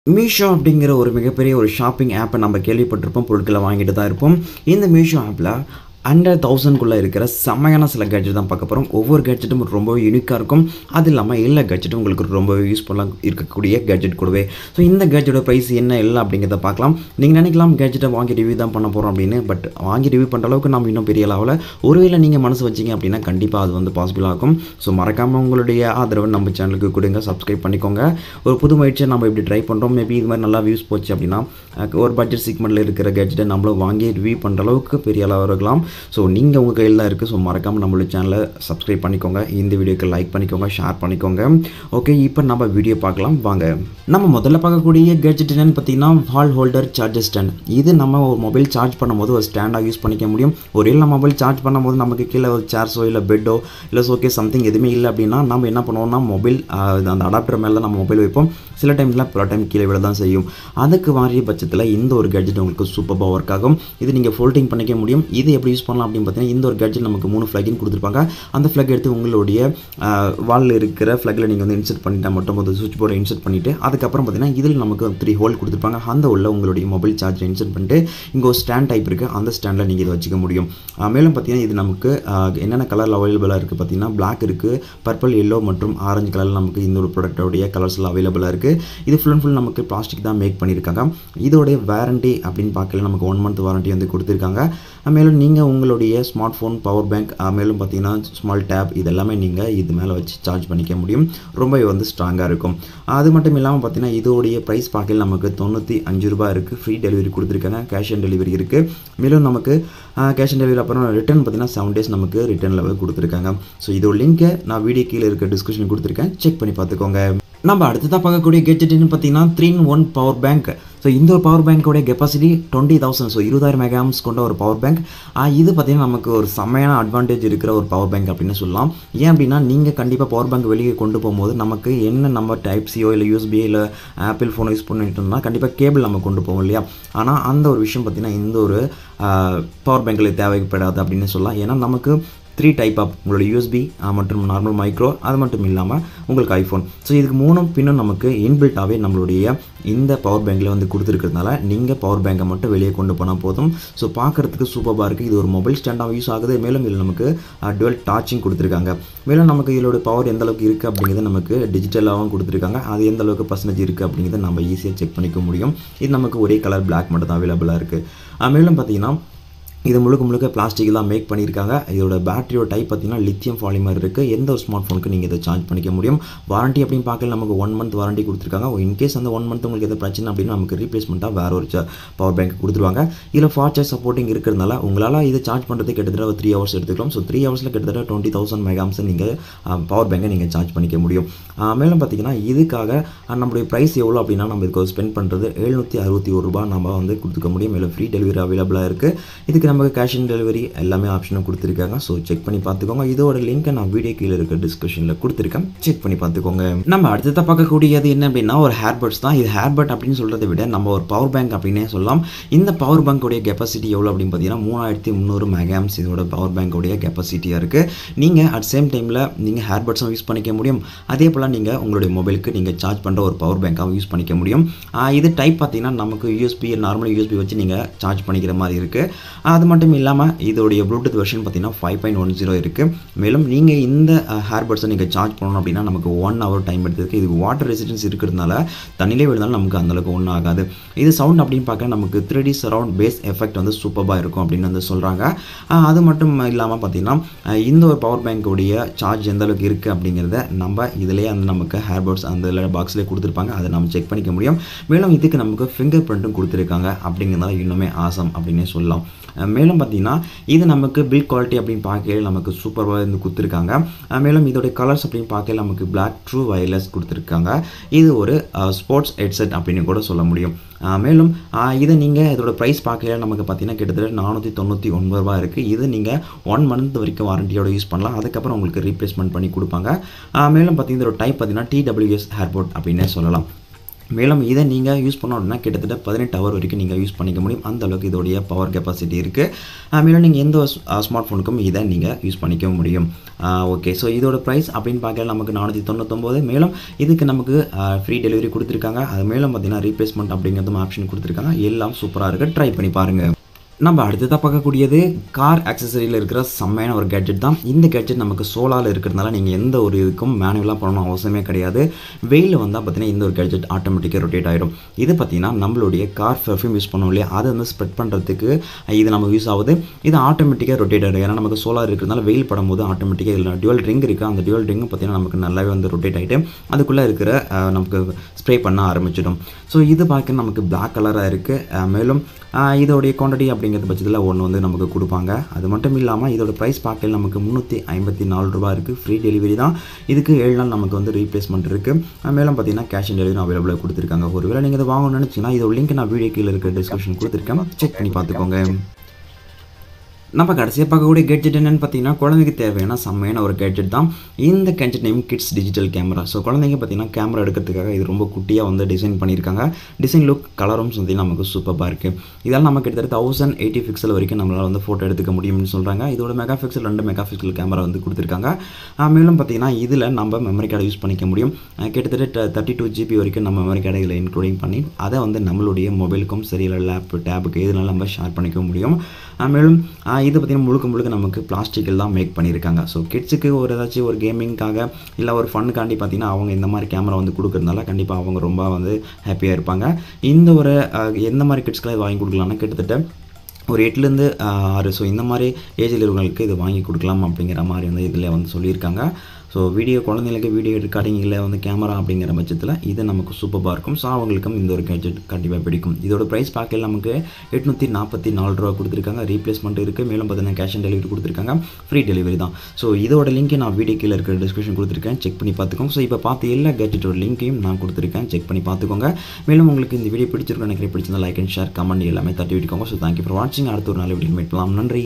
மீஷோ அப்படிங்கிற ஒரு மிகப்பெரிய ஒரு ஷாப்பிங் ஆப்பை நம்ம கேள்விப்பட்டிருப்போம் பொருட்களை வாங்கிட்டு தான் இருப்போம் இந்த மீஷோ ஆப்பில் அண்டர் தௌசண்ட்குள்ளே இருக்கிற செம்மையான சில கேட்ஜெட் தான் பார்க்க போகிறோம் ஒவ்வொரு கேட்ஜெட்டும் ரொம்பவே யூனிக்காக இருக்கும் அது இல்லாமல் எல்லா கேட்ஜெட்டும் உங்களுக்கு ரொம்பவே யூஸ்ஃபுல்லாக இருக்கக்கூடிய கேட்ஜெட் கூடவே ஸோ இந்த கேட்ஜெட்டோட ப்ரைஸ் என்ன இல்லை அப்படிங்கிறத பார்க்கலாம் நீங்கள் நினைக்கலாம் கேட்ஜெட்டை வாங்கி ரிவ்யூ தான் பண்ண போகிறோம் அப்படின்னு பட் வாங்கி ரிவ்யூ பண்ணுற அளவுக்கு நம்ம இன்னும் பெரிய லெவலில் ஒருவேளை நீங்கள் மனசு வச்சிங்க அப்படின்னா கண்டிப்பாக அது வந்து பாசிபிள் ஆகும் ஸோ மறக்காமல் உங்களுடைய ஆதரவை நம்ம சேனலுக்கு கொடுங்க சப்ஸ்கிரைப் பண்ணிக்கோங்க ஒரு புது முயற்சியை நம்ம இப்படி ட்ரை பண்ணுறோம் மேபி இது மாதிரி நல்லா வியூஸ் போச்சு அப்படின்னா அஹ், ஒரு பட்ஜெட் சிக்மெண்ட்டில் இருக்கிற கேட்ஜெட்டை நம்மளும் வாங்கி ரிவ்யூ பண்ணுற அளவுக்கு பெரிய அளவு இருக்கலாம் ஸோ நீங்கள் உங்கள் கையில் தான் இருக்குது ஸோ மறக்காமல் நம்மளோட சேனலை சப்ஸ்கிரைப் பண்ணிக்கோங்க இந்த வீடியோக்கு லைக் பண்ணிக்கோங்க ஷேர் பண்ணிக்கோங்க ஓகே இப்போ நம்ம வீடியோ பார்க்கலாம் வாங்க நம்ம முதல்ல பார்க்கக்கூடிய கேட்ஜெட் என்னன்னு பார்த்தீங்கன்னா வால் ஹோல்டர் சார்ஜர் ஸ்டாண்ட் இது நம்ம ஒரு மொபைல் சார்ஜ் பண்ணும்போது ஒரு ஸ்டாண்டாக யூஸ் பண்ணிக்க முடியும் ஒரு இல்லை மொபைல் சார்ஜ் பண்ணும்போது நமக்கு கீழே ஒரு சேர்ஸோ இல்லை பெட்டோ இல்லை ஓகே சம்திங் எதுவுமே இல்லை அப்படின்னா நம்ம என்ன பண்ணுவோம்னா மொபைல் அந்த அடாப்டர் மேலே தான் நம்ம மொபைல் வைப்போம் சில டைமில் பல டைம் கீழே விட தான் செய்யும் அதுக்கு மாறிய பட்சத்தில் இந்த ஒரு கேட்ஜெட் உங்களுக்கு சூப்பராக ஒர்க் ஆகும் இது நீங்கள் ஃபோல்டிங் பண்ணிக்க முடியும் இது எப்படி யூஸ் பண்ணலாம் அப்படின்னு பார்த்தீங்கன்னா இந்த ஒரு கேட்ஜெட் நமக்கு மூணு ஃப்ளகின் கொடுத்துருப்பாங்க அந்த ஃப்ளக் எடுத்து உங்களுடைய வாலில் இருக்கிற ஃப்ளக்கில் நீங்கள் வந்து இன்சர்ட் பண்ணிட்டா மட்டும் போது சுவிட்ச் போர்டை இன்சர்ட் பண்ணிவிட்டு அதுக்கப்புறம் பார்த்தீங்கன்னா இதில் நமக்கு த்ரீ ஹோல் கொடுத்துருப்பாங்க அந்த உள்ள உங்களுடைய மொபைல் சார்ஜர் இன்சர்ட் பண்ணிட்டு இங்கே ஒரு ஸ்டாண்ட் டைப் இருக்குது அந்த ஸ்டாண்டில் நீங்கள் இதை வச்சுக்க முடியும் ஆஹ் மேலும் பார்த்தீங்கன்னா இது நமக்கு ஆஹ் என்னென்ன கலரில் அவைலபிளாக இருக்குது பார்த்தீங்கன்னா Black இருக்குது பர்பிள் எல்லோ மற்றும் ஆரஞ்சு கலரில் நமக்கு இந்த ஒரு ப்ராடக்டோடைய கலர்ஸில் அவைலபிளாக இருக்குது இது ஃபுல் அண்ட் ஃபுல் நமக்கு பிளாஸ்டிக் தான் மேக் பண்ணியிருக்காங்க இதோடைய வாரண்டி அப்படின்னு பார்க்கல நமக்கு ஒன் மந்த் வாரண்டி வந்து கொடுத்துருக்காங்க ஆஹ் மேலும் நீங்கள் உங்களுடைய ஸ்மார்ட் ஃபோன் பவர் பேங்க் மேலும் பார்த்தீங்கன்னா ஸ்மால் டேப் இதெல்லாமே நீங்கள் இது மேலே வச்சு சார்ஜ் பண்ணிக்க முடியும் ரொம்பவே வந்து ஸ்ட்ராங்காக இருக்கும் அது மட்டும் இல்லாமல் பார்த்தீங்கன்னா இதோடைய ப்ரைஸ் பார்க்கல நமக்கு தொண்ணூற்றி அஞ்சு ரூபாய் இருக்குது ஃப்ரீ டெலிவரி கொடுத்துருக்காங்க கேஷ் ஆன் டெலிவரி இருக்குது மேலும் நமக்கு கேஷ் ஆன் டெலிவரி அப்புறம் ரிட்டர்ன் பார்த்தீங்கன்னா செவன் டேஸ் நமக்கு ரிட்டர்ன் லெவல் கொடுத்துருக்காங்க ஸோ இதோட லிங்க்கை நான் வீடியோ கீழே இருக்க டிஸ்கிரிப்ஷன் கொடுத்துருக்கேன் செக் பண்ணி பார்த்துக்கோங்க நம்ம அடுத்ததாக பார்க்கக்கூடிய கேட்ஜெட்னு பார்த்தீங்கன்னா three in one power bank so இந்த ஒரு பவர் பேங்க்கோடைய கெப்பாசிட்டி டுவெண்ட்டி தௌசண்ட் ஸோ இருபதாயிரம் மெகாம்ஸ் கொண்ட ஒரு பவர் பேங்க் இது பார்த்தீங்கன்னா நமக்கு ஒரு செம்மையான அட்வான்டேஜ் இருக்கிற ஒரு பவர் பேங்க் அப்படின்னு சொல்லலாம் ஏன் அப்படின்னா நீங்கள் கண்டிப்பாக பவர் பேங்க் வெளியே கொண்டு போகும்போது நமக்கு என்ன நம்ம டைப் சியோ இல்லை யூஎஸ்பி இல்லை ஆப்பிள் ஃபோன் யூஸ் பண்ணிட்டு இருந்தால் கண்டிப்பாக கேபிள் நம்ம கொண்டு போவோம் இல்லையா ஆனால் அந்த ஒரு விஷயம் பார்த்தீங்கன்னா இந்த ஒரு பவர் பேங்க்கில் தேவைப்படாது அப்படின்னு சொல்லலாம் ஏன்னா நமக்கு த்ரீ டைப் ஆஃப் உங்களோட யூஎஸ்பி மற்றும் நார்மல் மைக்ரோ அது மட்டும் இல்லாமல் உங்களுக்கு ஐஃபோன் ஸோ இதுக்கு மூணும் பின்னும் நமக்கு இன்பில்ட்டாகவே நம்மளுடைய இந்த பவர் பேங்க்கில் வந்து கொடுத்துருக்கிறதுனால நீங்கள் பவர் பேங்கை மட்டும் வெளியே கொண்டு போனால் போதும் ஸோ பார்க்குறதுக்கு சூப்பராக இருக்குது இது ஒரு மொபைல் ஸ்டாண்டாக யூஸ் ஆகுது மேலும் இதில் நமக்கு டுவெல் டாச்சிங் கொடுத்துருக்காங்க மேலும் நமக்கு இதோட பவர் எந்த அளவுக்கு இருக்குது அப்படிங்கிறத நமக்கு டிஜிட்டலாகவும் கொடுத்துருக்காங்க அது எந்த அளவுக்கு பர்சன்டேஜ் இருக்குது அப்படிங்கிறத நம்ம ஈஸியாக செக் பண்ணிக்க முடியும் இது நமக்கு ஒரே கலர் பிளாக் மட்டும் தான் அவைலபிளாக இருக்குது மேலும் பார்த்தீங்கன்னா இது முழுக்க முழுக்க பிளாஸ்டிக் தான் மேக் பண்ணியிருக்காங்க இதோட பேட்டரியோட டைப் பார்த்தீங்கன்னா லித்தியம் பாலிமர் இருக்குது எந்த ஒரு ஸ்மார்ட் ஃபோனுக்கு நீங்கள் இதை சார்ஜ் பண்ணிக்க முடியும் வாரண்டி அப்படின்னு பார்க்கல நமக்கு ஒன் மந்த் வாரண்டி கொடுத்துருக்காங்க இன்கேஸ் அந்த ஒன் மந்த் உங்களுக்கு எதாவது பிரச்சனை அப்படின்னா நமக்கு ரீப்ளேஸ்மெண்ட்டாக வேற ஒரு பவர் பேங்க் கொடுத்துருவாங்க இதில் ஃபாஸ்ட் சார்ஜ் சப்போர்ட்டிங் இருக்கிறதுனால உங்களால் இதை சார்ஜ் பண்ணுறது கிட்டத்தட்ட த்ரீ ஹவர்ஸ் எடுத்துக்கலாம் ஸோ த்ரீ ஹவர்ஸில் கிட்டத்தட்ட டுவெண்ட்டி தௌசண்ட் மெகாம்ஸ் நீங்கள் பவர் பேங்கை நீங்கள் சார்ஜ் பண்ணிக்க முடியும் ஆஹ் மேலும் பார்த்தீங்கன்னா இதுக்காக ஆஹ் நம்மளுடைய ப்ரைஸ் எவ்வளோ அப்படின்னா நம்ம இதுக்கு ஸ்பெண்ட் பண்ணுறது எழுநூற்றி அறுபத்தி ஒரு ரூபாய் நம்ம வந்து கொடுத்துக்க முடியும் மேலும் ஃப்ரீ டெலிவரி அவைலபிளாக இருக்குது இதுக்கு நமக்கு கேஷ் ஆன் டெலிவரி எல்லாமே ஆப்ஷனும் கொடுத்துருக்காங்க ஸோ செக் பண்ணி பார்த்துக்கோங்க இதோட லிங்க்கை நான் வீடியோ கீழே இருக்க டிஸ்கிரிப்ஷனில் கொடுத்துருக்கேன் செக் பண்ணி பார்த்துக்கோங்க நம்ம அடுத்ததாக பார்க்கக்கூடியது என்ன அப்படின்னா ஒரு ஹேர்பட்ஸ் தான் இது ஹேர்பட் அப்படின்னு சொல்கிறத விட நம்ம ஒரு பவர் பேங்க் அப்படின்னே சொல்லலாம் இந்த பவர் பேங்க்கோடைய கெப்பாசிட்டி எவ்வளோ அப்படின்னு பார்த்தீங்கன்னா மூணாயிரத்தி முந்நூறு மெகாம்ஸ் இதோட பவர் பேங்க்கோடைய கெப்பாசிட்டியாக இருக்குது நீங்கள் அட் சேம் டைமில் நீங்கள் ஹேர்பட்ஸும் யூஸ் பண்ணிக்க முடியும் அதே போல் நீங்கள் உங்களுடைய மொபைலுக்கு நீங்கள் சார்ஜ் பண்ணுற ஒரு பவர் பேங்காகவும் யூஸ் பண்ணிக்க முடியும் ஆஹ் இது டைப் பார்த்தீங்கன்னா நமக்கு யூஎஸ்பி நார்மல் யூஎஸ்பி வச்சு நீங்கள் சார்ஜ் பண்ணிக்கிற மாதிரி இருக்குது அது மட்டும் இல்லாமல் இதோடைய ப்ளூடூத் வெர்ஷன் பார்த்தீங்கன்னா ஃபைவ் பாயிண்ட் ஒன் ஜீரோ இருக்குது மேலும் நீங்கள் இந்த ஹேர்பட்ஸை நீங்கள் சார்ஜ் பண்ணணும் அப்படின்னா நமக்கு ஒன் ஹவர் டைம் எடுத்துருக்கு இது வாட்டர் ரெசிஸ்டன்ஸ் இருக்கிறதுனால தண்ணிலே விழுந்தாலும் நமக்கு அந்தளவுக்கு ஒன்றும் ஆகாது இது சவுண்ட் அப்படின்னு பார்க்க நமக்கு three D surround bass effect வந்து சூப்பராக இருக்கும் அப்படின்னு வந்து சொல்கிறாங்க அது மட்டும் இல்லாமல் பார்த்தீங்கன்னா ஆஹ் இந்த ஒரு பவர் பேங்க்கோடைய சார்ஜ் எந்த அளவுக்கு இருக்குது அப்படிங்கிறத நம்ம இதிலேயே அந்த நமக்கு ஹேர்பட்ஸ் அந்த பாக்ஸ்லேயே கொடுத்துருப்பாங்க அதை நம்ம செக் பண்ணிக்க முடியும் மேலும் இதுக்கு நமக்கு ஃபிங்கர் பிரிண்ட்டும் கொடுத்துருக்காங்க அப்படிங்கிறதால இன்னுமே ஆசம் அப்படின்னே சொல்லலாம் அஹ் மேலும் பார்த்தீங்கன்னா இது நமக்கு பில்ட் குவாலிட்டி அப்படின்னு பார்க்கல நமக்கு சூப்பராக இருந்து கொடுத்துருக்காங்க அஹ் மேலும் இதோடைய கலர்ஸ் அப்படின்னு பார்க்கல நமக்கு Black ட்ரூ வயர்லெஸ் கொடுத்துருக்காங்க இது ஒரு ஸ்போர்ட்ஸ் ஹெட்செட் அப்படின்னு கூட சொல்ல முடியும் அஹ் மேலும் அஹ் இதை நீங்கள் இதோட ப்ரைஸ் பார்க்கல நமக்கு பார்த்தீங்கன்னா கிட்டத்தட்ட நானூற்றி தொண்ணூற்றி ஒன்பது ரூபா இருக்குது இது நீங்கள் ஒன் மந்த் வரைக்கும் வாரண்டியோட யூஸ் பண்ணலாம் அதுக்கப்புறம் உங்களுக்கு ரீப்ளேஸ்மெண்ட் பண்ணி கொடுப்பாங்க அஹ் மேலும் பார்த்தீங்கன்னா இதோட டைப் பார்த்தீங்கன்னா டிடபிள்யூஎஸ் ஹேர்போர்ட் அப்படின்னே சொல்லலாம் மேலும் இதை நீங்கள் யூஸ் பண்ணோம் அப்படின்னா கிட்டத்தட்ட பதினெட்டு ஹவர் வரைக்கும் நீங்கள் யூஸ் பண்ணிக்க முடியும் அந்த அளவுக்கு இதோடைய பவர் கெப்பாசிட்டி இருக்குது மேலும் நீங்கள் எந்த ஸ்மார்ட் ஃபோனுக்கும் இதை நீங்கள் யூஸ் பண்ணிக்க முடியும் ஓகே ஸோ இதோட ப்ரைஸ் அப்படின்னு பார்க்கல நமக்கு நானூற்றி தொண்ணூத்தொம்பது மேலும் இதுக்கு நமக்கு ஃப்ரீ டெலிவரி கொடுத்துருக்காங்க அது மேலும் பார்த்தீங்கன்னா ரீப்ளேஸ்மெண்ட் அப்படிங்கிறதும் ஆப்ஷன் கொடுத்துருக்காங்க எல்லாம் சூப்பராக இருக்குது ட்ரை பண்ணி பாருங்கள் நம்ம அடுத்ததாக பார்க்கக்கூடியது கார் அக்சசரியில் இருக்கிற செம்மையான ஒரு கேட்ஜெட் தான் இந்த கேட்ஜெட் நமக்கு சோலாவில் இருக்கிறதுனால நீங்கள் எந்த ஒரு இதுக்கும் மேனுவலாக பண்ணணும் அவசியமே கிடையாது வெயிலில் வந்தால் பார்த்தீங்கன்னா இந்த ஒரு கேட்ஜெட் ஆட்டோமேட்டிக்காக ரொட்டேட் ஆகிடும் இது பார்த்தீங்கன்னா நம்மளுடைய கார் பெர்ஃப்யூம் யூஸ் பண்ணோம் இல்லையா அதை வந்து ஸ்ப்ரெட் பண்ணுறதுக்கு இது நமக்கு யூஸ் ஆகுது இது ஆட்டோமேட்டிக்காக ரொட்டேட் ஆகிடும் ஏன்னா நமக்கு சோலார் இருக்கிறதுனால வெயில் படும்போது ஆட்டோமேட்டிக்காக இதில் டியூவல் ரிங் இருக்குது அந்த டியூவல் ரிங் பார்த்தீங்கன்னா நமக்கு நல்லாவே வந்து ரொட்டேட் ஆகிட்டு அதுக்குள்ளே இருக்கிற நமக்கு ஸ்ப்ரே பண்ண ஆரம்பிச்சிடும் ஸோ இது பார்க்க நமக்கு பிளாக் கலராக இருக்குது மேலும் இதோடைய குவான்டிட்டி அப்படிங்கிறது பட்சத்தில் ஒன்று வந்து நமக்கு கொடுப்பாங்க அது மட்டும் இல்லாமல் இதோட ப்ரைஸ் பார்க்கல நமக்கு முந்நூற்றி ஐம்பத்தி நாலு ரூபா இருக்குது ஃப்ரீ டெலிவரி தான் இதுக்கு ஏழு நாள் நமக்கு வந்து ரீப்ளேஸ்மெண்ட் இருக்குது மேலும் பார்த்தீங்கன்னா கேஷ் ஆன் டெலிவரி அவைலபிளாக கொடுத்துருக்காங்க ஒருவேளை நீங்கள் இதை வாங்கணும்னு நினச்சிங்கன்னா இதோட லிங்க் நான் வீடியோ கீழே இருக்கிற டிஸ்கிரிப்ஷன் கொடுத்துருக்கேன் செக் பண்ணி பார்த்துக்கோங்க நம்ம கடைசியாக பார்க்கக்கூடிய கேட்ஜெட் என்னென்னு பார்த்தீங்கன்னா குழந்தைக்கு தேவையான செம்மையான ஒரு கேட்ஜெட் தான் இந்த gadget name kids digital camera so குழந்தைங்க பார்த்தீங்கன்னா கேமரா எடுக்கிறதுக்காக இது ரொம்ப குட்டியாக வந்து டிசைன் பண்ணியிருக்காங்க டிசைன் லுக் கலரும் சொல்லி நமக்கு சூப்பராக இருக்குது இதெல்லாம் நம்ம கிட்டத்தட்ட தௌசண்ட் எயிட்டி பிக்சல் வரைக்கும் நம்மளால் வந்து ஃபோட்டோ எடுத்துக்க முடியும்னு சொல்கிறாங்க இதோட மெகா பிக்சல் ரெண்டு மெகா பிக்சல் கேமரா வந்து கொடுத்துருக்காங்க மேலும் பார்த்தீங்கன்னா இதில் நம்ம மெமரி கார்டை யூஸ் பண்ணிக்க முடியும் கிட்டத்தட்ட தேர்ட்டி டூ ஜிபி வரைக்கும் நம்ம மெமரி கார்டை இதில் இன்க்ளூடிங் பண்ணி அதை வந்து நம்மளுடைய மொபைலுக்கும் சரி இல்லை லேப் டேபுக்கு எதுனாலும் நம்ம ஷேர் பண்ணிக்க முடியும் மேலும் இது பார்த்திங்கன்னா முழுக்க முழுக்க நமக்கு பிளாஸ்டிக்கில் தான் மேக் பண்ணியிருக்காங்க ஸோ கிட்ஸுக்கு ஒரு ஏதாச்சும் ஒரு கேமிங்காக இல்லை ஒரு ஃபன்னுக்காண்டி பார்த்திங்கன்னா அவங்க இந்த மாதிரி கேமரா வந்து கொடுக்குறதுனால கண்டிப்பாக அவங்க ரொம்ப வந்து ஹாப்பியாக இருப்பாங்க இந்த ஒரு எந்த மாதிரி கிட்ஸ்க்கெலாம் வாங்கி கொடுக்கலாம்னா கிட்டத்தட்ட ஒரு எட்டுலேருந்து ஆறு ஸோ இந்த மாதிரி ஏஜில் இருக்கிறவங்களுக்கு இது வாங்கி கொடுக்கலாம் அப்படிங்கிற மாதிரி வந்து இதில் வந்து சொல்லியிருக்காங்க ஸோ வீடியோ குழந்தைங்களுக்கு வீடியோ ரெக்கார்டிங் இல்லை வந்து கேமரா அப்படிங்கிற பட்சத்தில் இது நமக்கு சூப்பராக இருக்கும் ஸோ அவங்களுக்கும் இந்த ஒரு கேட்ஜெட் கண்டிப்பாக பிடிக்கும் இதோட ப்ரைஸ் பார்க்கல நமக்கு எட்நூற்றி நாற்பத்தி நாலு ரூபா கொடுத்துருக்காங்க ரீப்ளேஸ்மெண்ட் இருக்குது மேலும் பார்த்தீங்கன்னா கேஷ் ஆன் டெலிவரி கொடுத்துருக்காங்க ஃப்ரீ டெலிவரி தான் ஸோ இதோட லிங்க்கை நான் வீடியோ கீழே இருக்கிற டிஸ்கிரிப்ஷன் கொடுத்துருக்கேன் செக் பண்ணி பார்த்துக்கோங்க ஸோ இப்போ பார்த்து எல்லா கேட்ஜெட்டோட லிங்க்கையும் நான் கொடுத்துருக்கேன் செக் பண்ணி பார்த்துக்கோங்க மேலும் உங்களுக்கு இந்த வீடியோ பிடிச்சிருக்கும் நினைக்கிறேன் பிடிச்சிருந்தா லைக் அண்ட் ஷேர் கமெண்ட் எல்லாமே தட்டி விட்டுக்கோங்க ஸோ தேங்க்யூ ஃபார் வாட்சிங் அடுத்த ஒரு நாள் வீடியோ மீட் பண்ணலாம் நன்றி